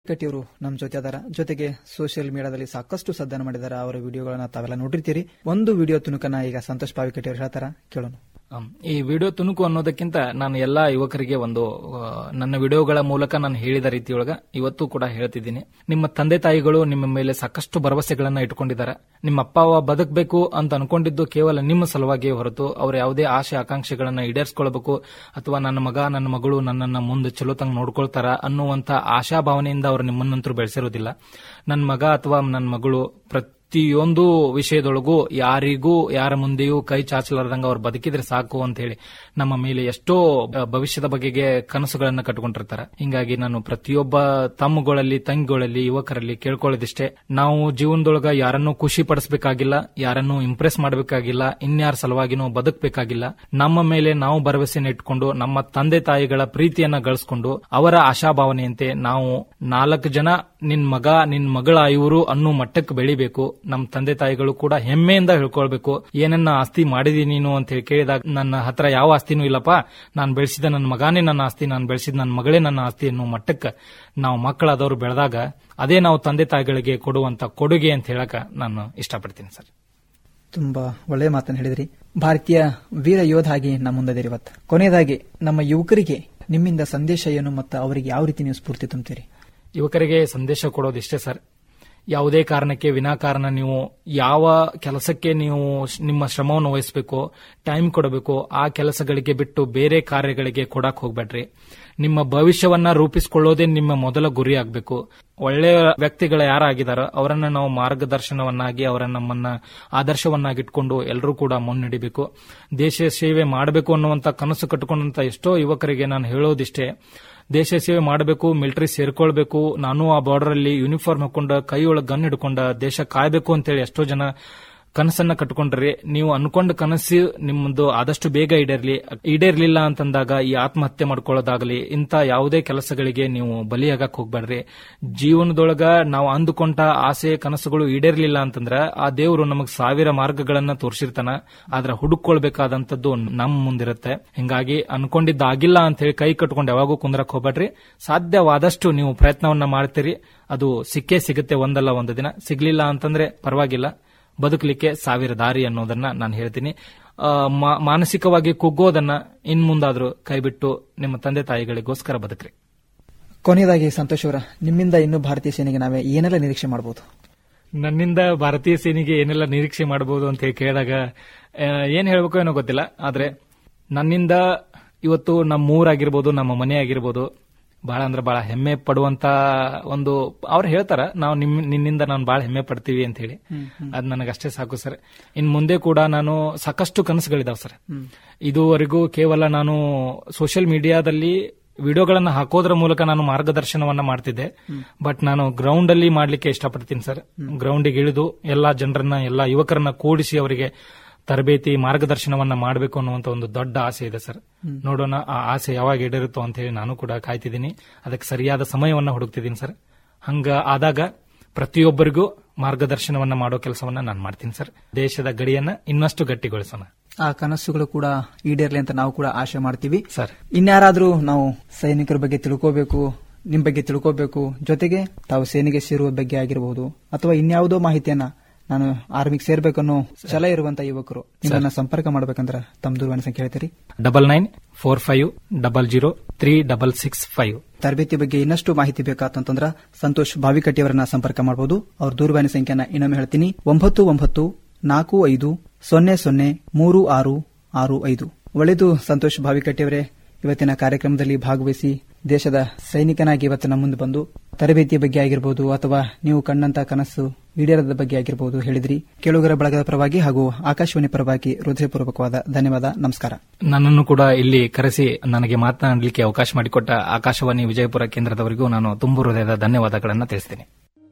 ಕಟ್ಟಿಯವರು ನಮ್ಮ ಜೊತೆ ಅದರ ಜೊತೆಗೆ ಸೋಷಿಯಲ್ ಮೀಡಿಯಾದಲ್ಲಿ ಸಾಕಷ್ಟು ಸದ್ದನ ಮಾಡಿದಾರ ಅವರ ವಿಡಿಯೋಗಳನ್ನ ತಾವೆಲ್ಲ ನೋಡಿರ್ತೀರಿ ಒಂದು ವಿಡಿಯೋ ತುಣುಕನ್ನ ಈಗ ಸಂತೋಷ್ ಪಾವಿಕಟ್ಟಿಯವರು ಹೇಳ್ತಾರ ಕೇಳೋಣ ಆಮ್, ಈ ವಿಡಿಯೋ ತುಣುಕು ಅನ್ನೋದಕ್ಕಿಂತ ನಾನು ಎಲ್ಲಾ ಯುವಕರಿಗೆ ಒಂದು ಆ, ನನ್ನ ವಿಡಿಯೋಗಳ ಮೂಲಕ ನಾನು ಹೇಳಿದ ರೀತಿಯೊಳಗ ಇವತ್ತು ಕೂಡ ಹೇಳ್ತಿದ್ದೀನಿ ನಿಮ್ಮ ತಂದೆ ತಾಯಿಗಳು ನಿಮ್ಮ ಮೇಲೆ ಸಾಕಷ್ಟು ಭರವಸೆಗಳನ್ನ ಇಟ್ಕೊಂಡಿದ್ದಾರೆ ನಿಮ್ಮ ಅಪ್ಪ ಅವ್ವ ಬದುಕಬೇಕು ಅಂತ ಅನ್ಕೊಂಡಿದ್ದು ಕೇವಲ ನಿಮ್ಮ ಸಲುವಾಗಿ ಹೊರತು ಅವ್ರ ಯಾವುದೇ ಆಶೆ ಆಕಾಂಕ್ಷೆಗಳನ್ನ ಈಡೇರಿಸಿಕೊಳ್ಬೇಕು ಅಥವಾ ನನ್ನ ಮಗ ನನ್ನ ಮಗಳು ನನ್ನನ್ನ ಮುಂದೆ ಚಲೋ ತಂಗ ನೋಡ್ಕೊಳ್ತಾರ ಅನ್ನುವಂತ ಆಶಾಭಾವನೆಯಿಂದ ಅವರು ನಿಮ್ಮನ್ನಂತರೂ ಬೆಳೆಸಿರೋದಿಲ್ಲ ನನ್ನ ಮಗ ಅಥವಾ ನನ್ನ ಮಗಳು ಪ್ರತಿಯೊಂದು ವಿಷಯದೊಳಗೂ ಯಾರಿಗೂ ಯಾರ ಮುಂದೆಯೂ ಕೈ ಚಾಚಲಾರ್ದಂಗ ಅವ್ರು ಬದುಕಿದ್ರೆ ಸಾಕು ಅಂತ ಹೇಳಿ ನಮ್ಮ ಮೇಲೆ ಎಷ್ಟೋ ಅಹ್, ಭವಿಷ್ಯದ ಬಗೆಗೆ ಕನಸುಗಳನ್ನ ಕಟ್ಕೊಂಡಿರ್ತಾರೆ ಹಿಂಗಾಗಿ ನಾನು ಪ್ರತಿಯೊಬ್ಬ ತಮ್ಮಗಳಲ್ಲಿ ತಂಗಿಗಳಲ್ಲಿ ಯುವಕರಲ್ಲಿ ಕೇಳ್ಕೊಳ್ಳೋದಿಷ್ಟೇ ನಾವು ಜೀವನದೊಳಗ ಯಾರನ್ನೂ ಖುಷಿ ಪಡಿಸಬೇಕಾಗಿಲ್ಲ ಯಾರನ್ನೂ ಇಂಪ್ರೆಸ್ ಮಾಡಬೇಕಾಗಿಲ್ಲ ಇನ್ಯಾರ ಸಲುವಾಗಿನೂ ಬದುಕಬೇಕಾಗಿಲ್ಲ ನಮ್ಮ ಮೇಲೆ ನಾವು ಭರವಸೆನ ಇಟ್ಕೊಂಡು ನಮ್ಮ ತಂದೆ ತಾಯಿಗಳ ಪ್ರೀತಿಯನ್ನ ಗಳಿಸ್ಕೊಂಡು ಅವರ ಆಶಾಭಾವನೆಯಂತೆ ನಾವು ನಾಲ್ಕು ಜನ ನಿನ್ ಮಗ ನಿನ್ ಮಗಳ ಇವರು ಅನ್ನೋ ಮಟ್ಟಕ್ಕೆ ಬೆಳಿಬೇಕು ನಮ್ಮ ತಂದೆ ತಾಯಿಗಳು ಕೂಡ ಹೆಮ್ಮೆಯಿಂದ ಹೇಳ್ಕೊಳ್ಬೇಕು ಏನನ್ನ ಆಸ್ತಿ ಮಾಡಿದೀನಿ ನೀನು ಅಂತ ಹೇಳಿ ಕೇಳಿದಾಗ ನನ್ನ ಹತ್ರ ಯಾವ ಆಸ್ತಿನೂ ಇಲ್ಲಪ್ಪ ನಾನು ಬೆಳೆಸಿದ ನನ್ನ ಮಗಾನೇ ನನ್ನ ಆಸ್ತಿ ನಾನು ಬೆಳೆಸಿದ ನನ್ನ ಮಗಳೇ ನನ್ನ ಆಸ್ತಿ ಅನ್ನೋ ಮಟ್ಟಕ್ಕೆ ನಾವು ಮಕ್ಕಳಾದವರು ಬೆಳೆದಾಗ ಅದೇ ನಾವು ತಂದೆ ತಾಯಿಗಳಿಗೆ ಕೊಡುವಂತ ಕೊಡುಗೆ ಅಂತ ಹೇಳಕ ನಾನು ಇಷ್ಟಪಡ್ತೀನಿ ಸರ್ ತುಂಬಾ ಒಳ್ಳೆಯ ಮಾತನ್ನು ಹೇಳಿದ್ರಿ ಭಾರತೀಯ ವೀರ ಯೋಧ ಆಗಿ ನಮ್ಮ ಮುಂದಿದ್ದೀರಿ ಇವತ್ತು ಕೊನೆಯದಾಗಿ ನಮ್ಮ ಯುವಕರಿಗೆ ನಿಮ್ಮಿಂದ ಸಂದೇಶ ಏನು ಮತ್ತು ಅವರಿಗೆ ಯಾವ ರೀತಿ ನೀವು ಸ್ಫೂರ್ತಿ ತುಂಬ್ತೀರಿ ಯುವಕರಿಗೆ ಸಂದೇಶ ಕೊಡೋದಿಷ್ಟೇ ಸರ್ ಯಾವುದೇ ಕಾರಣಕ್ಕೆ ವಿನಾಕಾರಣ ನೀವು ಯಾವ ಕೆಲಸಕ್ಕೆ ನೀವು ಶ್- ನಿಮ್ಮ ಶ್ರಮವನ್ನು ವಹಿಸಬೇಕು ಟೈಮ್ ಕೊಡಬೇಕು ಆ ಕೆಲಸಗಳಿಗೆ ಬಿಟ್ಟು ಬೇರೆ ಕಾರ್ಯಗಳಿಗೆ ಕೊಡಕ್ ಹೋಗ್ಬೇಡ್ರಿ ನಿಮ್ಮ ಭವಿಷ್ಯವನ್ನ ರೂಪಿಸಿಕೊಳ್ಳೋದೇ ನಿಮ್ಮ ಮೊದಲ ಗುರಿ ಆಗಬೇಕು ಒಳ್ಳೆಯ ವ್ಯಕ್ತಿಗಳು ಯಾರಾಗಿದಾರೋ ಅವರನ್ನ ನಾವು ಮಾರ್ಗದರ್ಶನವನ್ನಾಗಿ ಅವರ ನಮ್ಮನ್ನ ಆದರ್ಶವನ್ನಾಗಿಟ್ಕೊಂಡು ಎಲ್ಲರೂ ಕೂಡ ಮುನ್ನಡಿಬೇಕು ದೇಶ ಸೇವೆ ಮಾಡಬೇಕು ಅನ್ನುವಂತ ಕನಸು ಕಟ್ಟಿಕೊಂಡಂತ ಎಷ್ಟೋ ಯುವಕರಿಗೆ ನಾನು ಹೇಳೋದಿಷ್ಟೇ ದೇಶ ಸೇವೆ ಮಾಡಬೇಕು ಮಿಲಿಟರಿ ಸೇರ್ಕೊಳ್ಬೇಕು ನಾನು ಆ ಬಾರ್ಡರ್ ಅಲ್ಲಿ ಯೂನಿಫಾರ್ಮ್ ಹಾಕೊಂಡ ಕೈಯೊಳಗೆ ಗನ್ ಹಿಡ್ಕೊಂಡ ದೇಶ ಕಾಯ್ಬೇಕು ಅಂತೇಳಿ ಎಷ್ಟೋ ಜನ ಕನಸನ್ನ ಕಟ್ಕೊಂಡ್ರಿ ನೀವು ಅನ್ಕೊಂಡ ಕನಸು ನಿಮ್ಮದು ಆದಷ್ಟು ಬೇಗ ಈಡೇರ್ಲಿ ಈಡೇರ್ಲಿಲ್ಲ ಅಂತಂದಾಗ ಈ ಆತ್ಮಹತ್ಯೆ ಮಾಡ್ಕೊಳ್ಳೋದಾಗಲಿ ಇಂಥ ಯಾವುದೇ ಕೆಲಸಗಳಿಗೆ ನೀವು ಬಲಿಯಾಗಕ್ ಹೋಗ್ಬೇಡ್ರಿ ಜೀವನದೊಳಗ ನಾವು ಅಂದುಕೊಂಡ ಆಸೆ ಕನಸುಗಳು ಈಡೇರ್ಲಿಲ್ಲ ಅಂತಂದ್ರ ಆ ದೇವರು ನಮಗ್ ಸಾವಿರ ಮಾರ್ಗಗಳನ್ನ ತೋರಿಸಿರ್ತಾನ ಆದ್ರೆ ಹುಡುಕೊಳ್ಬೇಕಾದಂತದ್ದು ನಮ್ ಮುಂದಿರುತ್ತೆ ಹಿಂಗಾಗಿ ಅನ್ಕೊಂಡಿದ್ದಾಗಿಲ್ಲ ಅಂತ ಹೇಳಿ ಕೈ ಕಟ್ಕೊಂಡು ಯಾವಾಗೂ ಕುಂದ್ರಕ್ ಹೋಗ್ಬೇಡ್ರಿ ಸಾಧ್ಯವಾದಷ್ಟು ನೀವು ಪ್ರಯತ್ನವನ್ನ ಮಾಡ್ತೀರಿ ಅದು ಸಿಕ್ಕೇ ಸಿಗುತ್ತೆ ಒಂದಲ್ಲ ಒಂದು ದಿನ ಸಿಗ್ಲಿಲ್ಲ ಅಂತಂದ್ರೆ ಪರವಾಗಿಲ್ಲ ಬದುಕಲಿಕ್ಕೆ ಸಾವಿರ ದಾರಿ ಅನ್ನೋದನ್ನ ನಾನು ಹೇಳ್ತೀನಿ ಆ, ಮಾ- ಮಾನಸಿಕವಾಗಿ ಕುಗ್ಗೋದನ್ನ ಇನ್ ಮುಂದಾದ್ರೂ ಕೈಬಿಟ್ಟು ನಿಮ್ಮ ತಂದೆ ತಾಯಿಗಳಿಗೋಸ್ಕರ ಬದುಕ್ರಿ ಕೊನೆಯದಾಗಿ ಸಂತೋಷ್ ಅವರ ನಿಮ್ಮಿಂದ ಇನ್ನು ಭಾರತೀಯ ಸೇನೆಗೆ ನಾವೇ ಏನೆಲ್ಲ ನಿರೀಕ್ಷೆ ಮಾಡಬಹುದು ನನ್ನಿಂದ ಭಾರತೀಯ ಸೇನೆಗೆ ಏನೆಲ್ಲ ನಿರೀಕ್ಷೆ ಮಾಡಬಹುದು ಅಂತ ಹೇಳಿ ಕೇಳಿದಾಗ ಆ, ಏನ್ ಹೇಳ್ಬೇಕು ಏನೋ ಗೊತ್ತಿಲ್ಲ ಆದ್ರೆ ನನ್ನಿಂದ ಇವತ್ತು ನಮ್ಮ ಊರಾಗಿರ್ಬೋದು ನಮ್ಮ ಮನೆ ಆಗಿರ್ಬೋದು ಬಹಳ ಅಂದ್ರೆ ಬಹಳ ಹೆಮ್ಮೆ ಪಡುವಂತ ಒಂದು ಅವ್ರು ಹೇಳ್ತಾರ ನಾವು ನಿಮ್ ನಿನ್ನಿಂದ ನಾನು ಬಹಳ ಹೆಮ್ಮೆ ಪಡ್ತೀವಿ ಅಂತ ಹೇಳಿ ಅದ್ ನನಗಷ್ಟೇ ಸಾಕು ಸರ್ ಇನ್ ಮುಂದೆ ಕೂಡ ನಾನು ಸಾಕಷ್ಟು ಕನಸುಗಳಿದಾವೆ ಸರ್ ಇದುವರೆಗೂ ಕೇವಲ ನಾನು ಸೋಷಿಯಲ್ ಮೀಡಿಯಾದಲ್ಲಿ ವಿಡಿಯೋಗಳನ್ನ ಹಾಕೋದ್ರ ಮೂಲಕ ನಾನು ಮಾರ್ಗದರ್ಶನವನ್ನ ಮಾಡ್ತಿದ್ದೆ ಬಟ್ ನಾನು ಗ್ರೌಂಡ್ ಅಲ್ಲಿ ಮಾಡ್ಲಿಕ್ಕೆ ಇಷ್ಟಪಡ್ತೀನಿ ಸರ್ ಗ್ರೌಂಡಿಗೆ ಇಳಿದು ಎಲ್ಲಾ ಜನರನ್ನ ಎಲ್ಲಾ ಯುವಕರನ್ನ ಕೂಡಿಸಿ ಅವರಿಗೆ ತರಬೇತಿ ಮಾರ್ಗದರ್ಶನವನ್ನ ಮಾಡಬೇಕು ಅನ್ನುವಂತ ಒಂದು ದೊಡ್ಡ ಆಸೆ ಇದೆ ಸರ್ ನೋಡೋಣ ಆ ಆಸೆ ಯಾವಾಗ ಈಡೇರುತ್ತೋ ಅಂತ ಹೇಳಿ ನಾನು ಕೂಡ ಕಾಯ್ತಿದ್ದೀನಿ ಅದಕ್ಕೆ ಸರಿಯಾದ ಸಮಯವನ್ನ ಹುಡುಕ್ತಿದ್ದೀನಿ ಸರ್ ಹಂಗ ಆದಾಗ ಪ್ರತಿಯೊಬ್ಬರಿಗೂ ಮಾರ್ಗದರ್ಶನವನ್ನ ಮಾಡೋ ಕೆಲಸವನ್ನ ನಾನು ಮಾಡ್ತೀನಿ ಸರ್ ದೇಶದ ಗಡಿಯನ್ನ ಇನ್ನಷ್ಟು ಗಟ್ಟಿಗೊಳಿಸೋಣ ಆ ಕನಸುಗಳು ಕೂಡ ಈಡೇರ್ಲಿ ಅಂತ ನಾವು ಕೂಡ ಆಶೆ ಮಾಡ್ತೀವಿ ಸರ್ ಇನ್ಯಾರಾದ್ರೂ ನಾವು ಸೈನಿಕರ ಬಗ್ಗೆ ತಿಳ್ಕೋಬೇಕು ನಿಮ್ ಬಗ್ಗೆ ತಿಳ್ಕೋಬೇಕು ಜೊತೆಗೆ ತಾವು ಸೇನೆಗೆ ಸೇರುವ ಬಗ್ಗೆ ಆಗಿರಬಹುದು ಅಥವಾ ಇನ್ಯಾವುದೋ ಮಾಹಿತಿಯನ್ನ ನಾನು ಆರ್ಮಿಗೆ ಸೇರ್ಬೇಕನ್ನೋ ಛಲ ಇರುವಂತ ಯುವಕರು ನಿಮ್ಮನ್ನ ಸಂಪರ್ಕ ಮಾಡ್ಬೇಕಂದ್ರ ತಮ್ಮ ದೂರವಾಣಿ ಸಂಖ್ಯೆ ಹೇಳ್ತೀರಿ double nine four five double zero three double six five ತರಬೇತಿ ಬಗ್ಗೆ ಇನ್ನಷ್ಟು ಮಾಹಿತಿ ಬೇಕಾತಂತಂದ್ರ ಸಂತೋಷ್ ಭಾವಿಕಟ್ಟಿ ಅವರನ್ನ ಸಂಪರ್ಕ ಮಾಡಬಹುದು ಅವ್ರ ದೂರವಾಣಿ ಸಂಖ್ಯೆನ ಇನ್ನೊಮ್ಮೆ ಹೇಳ್ತೀನಿ ಒಂಬತ್ತು ಒಂಬತ್ತು ನಾಲ್ಕು ಐದು ಸೊನ್ನೆ ಸೊನ್ನೆ ಮೂರು ಆರು ಆರು ಐದು ಒಳ್ಳೆಯದು ಸಂತೋಷ್ ಭಾವಿಕಟ್ಟಿ ಅವರೇ ಇವತ್ತಿನ ಕಾರ್ಯಕ್ರಮದಲ್ಲಿ ಭಾಗವಹಿಸಿ ದೇಶದ ಸೈನಿಕನಾಗಿ ಇವತ್ತು ನಮ್ಮ ಮುಂದೆ ಬಂದು ತರಬೇತಿಯ ಬಗ್ಗೆ ಆಗಿರಬಹುದು ಅಥವಾ ನೀವು ಕಂಡಂತ ಕನಸು ಈಡೇರದ ಬಗ್ಗೆ ಆಗಿರಬಹುದು ಹೇಳಿದ್ರಿ ಕೇಳುಗರ ಬಳಗದ ಪರವಾಗಿ ಹಾಗೂ ಆಕಾಶವಾಣಿ ಪರವಾಗಿ ಹೃದಯಪೂರ್ವಕವಾದ ಧನ್ಯವಾದ ನಮಸ್ಕಾರ ನನ್ನನ್ನು ಕೂಡ ಇಲ್ಲಿ ಕರೆಸಿ ನನಗೆ ಮಾತನಾಡಲಿಕ್ಕೆ ಅವಕಾಶ ಮಾಡಿಕೊಟ್ಟ ಆಕಾಶವಾಣಿ ವಿಜಯಪುರ ಕೇಂದ್ರದವರಿಗೂ ನಾನು ತುಂಬು ಹೃದಯದ ಧನ್ಯವಾದಗಳನ್ನು ತಿಳಿಸ್ತೇನೆ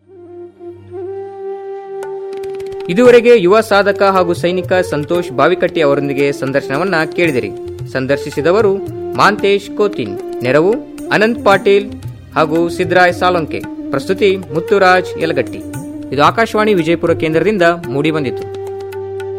ಇದುವರೆಗೆ ಯುವ ಸಾಧಕ ಹಾಗೂ ಸೈನಿಕ ಸಂತೋಷ್ ಬಾವಿಕಟ್ಟಿ ಅವರೊಂದಿಗೆ ಸಂದರ್ಶನವನ್ನ ಕೇಳಿದಿರಿ ಸಂದರ್ಶಿಸಿದವರು ಮಾಂತೇಶ್ ಕೋತಿನ್ ನೆರವು ಅನಂತ್ ಪಾಟೀಲ್ ಹಾಗೂ ಸಿದ್ರಾಯ್ ಸಾಲೊಂಕೆ ಪ್ರಸ್ತುತಿ ಮುತ್ತುರಾಜ್ ಯಲಗಟ್ಟಿ ಇದು ಆಕಾಶವಾಣಿ ವಿಜಯಪುರ ಕೇಂದ್ರದಿಂದ ಮೂಡಿಬಂದಿತು